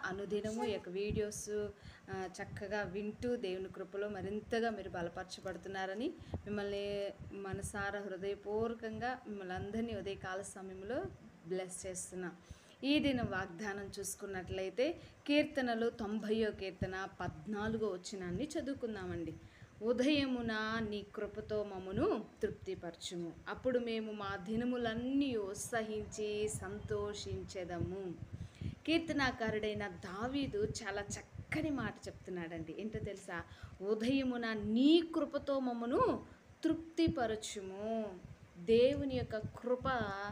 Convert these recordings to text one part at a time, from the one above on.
అనుదినము ఈ యొక్క వీడియోస్ ఆ, చక్కగా వింటూ దేవుని కృపలో మరింతగా మీరు బలపరచబడుతున్నారని మిమ్మల్ని మనసారా హృదయపూర్వకంగా మిమ్మల్ని అందరినీ ఉదయకాల సమయంలో బ్లెస్ చేస్తున్నా ఈ దిన వాగ్దానం చూసుకున్నట్లయితే కీర్తనలు తొంభయో కీర్తన పద్నాలుగో వచ్చినాన్ని చదువుకుందామండి ఉదయమున నీ కృపతో మమ్మను తృప్తిపరచుము అప్పుడు మేము మా దినములన్నీ ఉత్సహించి సంతోషించెదము కీర్తనాకారుడైన దావీదు చాలా చక్కని మాట చెప్తున్నాడండి ఏంటో తెలుసా ఉదయమున నీ కృపతో మమ్మను తృప్తిపరచుము దేవుని యొక్క కృప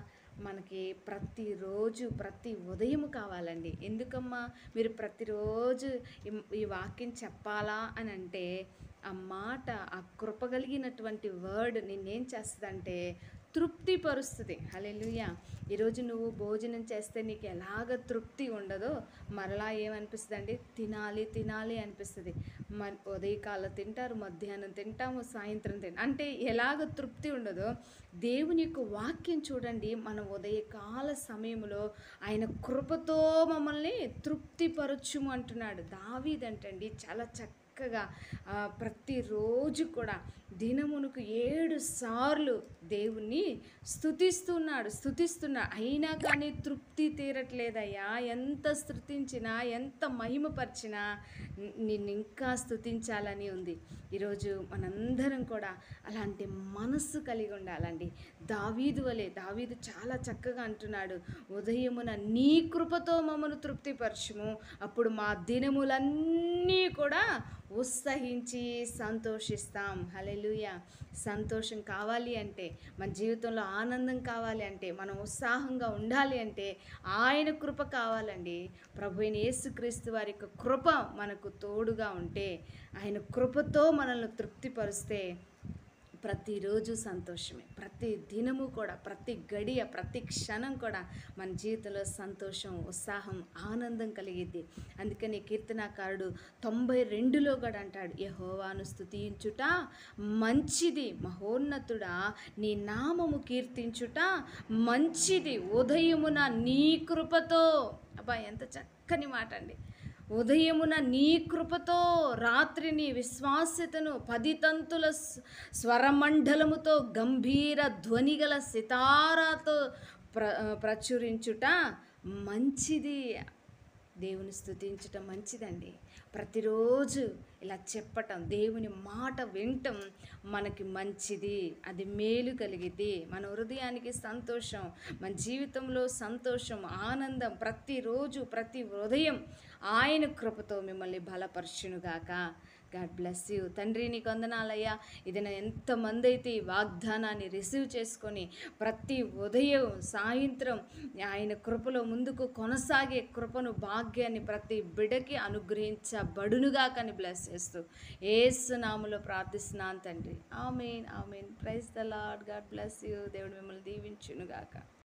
మనకి ప్రతిరోజు ప్రతి ఉదయం కావాలండి ఎందుకమ్మా మీరు ప్రతిరోజు ఈ- ఈ వాక్యం చెప్పాలా అని అంటే ఆ మాట ఆ కృప కలిగినటువంటి వర్డ్ నిన్నేం చేస్తుందంటే తృప్తిపరుస్తుంది హలెలుయ ఈరోజు నువ్వు భోజనం చేస్తే నీకు ఎలాగ తృప్తి ఉండదో మరలా ఏమనిపిస్తుంది అండి తినాలి తినాలి అనిపిస్తుంది మ ఉదయకాలం తింటారు మధ్యాహ్నం తింటాము సాయంత్రం తింటాం అంటే ఎలాగ తృప్తి ఉండదో దేవుని యొక్క వాక్యం చూడండి మన ఉదయకాల సమయంలో ఆయన కృపతో మమ్మల్ని తృప్తిపరచుము అంటున్నాడు దావీదంటండి చాలా చక్కగా ఆ, ప్రతిరోజు కూడా దినమునకు ఏడు సార్లు దేవుణ్ణి స్థుతిస్తున్నాడు స్థుతిస్తున్నాడు అయినా కానీ తృప్తి తీరట్లేదయ్యా ఎంత స్థుతించినా ఎంత మహిమపరిచినా ని- నిన్ను ఇంకా స్థుతించాలని ఉంది ఈరోజు మనందరం కూడా అలాంటి మనస్సు కలిగి ఉండాలండి దావీదు వలె దావీదు చాలా చక్కగా అంటున్నాడు ఉదయమున నీ కృపతో మమ్మను తృప్తిపరచుము అప్పుడు మా దినములన్నీ కూడా ఉత్సహించి సంతోషిస్తాం హలెలుయ సంతోషం కావాలి అంటే మన జీవితంలో ఆనందం కావాలి అంటే మనం ఉత్సాహంగా ఉండాలి అంటే ఆయన కృప కావాలండి ప్రభు అయిన యేసుక్రీస్తు వారి యొక్క కృప మనకు తోడుగా ఉంటే ఆయన కృపతో మనల్ని తృప్తిపరిస్తే ప్రతిరోజు సంతోషమే ప్రతి దినము కూడా ప్రతి గడియ ప్రతి క్షణం కూడా మన జీవితంలో సంతోషం ఉత్సాహం ఆనందం కలిగిద్ది అందుకని కీర్తనాకారుడు తొంభై రెండులో కూడా అంటాడు యహోవాను స్తుతించుట మంచిది మహోన్నతుడా నీ నామము కీర్తించుట మంచిది ఉదయమున నీ కృపతో అబ్బా ఎంత చక్కని మాట అండి ఉదయమున నీ కృపతో రాత్రిని విశ్వాస్యతను పది తంతుల స్వ- స్వరమండలముతో గంభీర ధ్వనిగల సితారాతో ప్ర ప్రచురించుట మంచిది దేవుని స్తుతించటం మంచిదండి ప్రతిరోజు ఇలా చెప్పటం దేవుని మాట వినటం మనకి మంచిది అది మేలు కలిగిద్ది మన హృదయానికి సంతోషం మన జీవితంలో సంతోషం ఆనందం ప్రతిరోజు ప్రతి ఉదయం ఆయన కృపతో మిమ్మల్ని బలపరచునుగాక గాడ్ బ్లెస్ యూ తండ్రి నీకు వందనాలయ్యా ఇది నా ఎంతమంది అయితే ఈ వాగ్దానాన్ని రిసీవ్ చేసుకొని ప్రతి ఉదయం సాయంత్రం ఆయన కృపలో ముందుకు కొనసాగే కృపను భాగ్యాన్ని ప్రతి బిడకి అనుగ్రహించబడునుగా కానీ బ్లెస్ చేస్తూ ఏసు నామలో ప్రార్థిస్తున్నాను తండ్రి amen amen praise the Lord God bless you దేవుడు మిమ్మల్ని దీవించునుగాక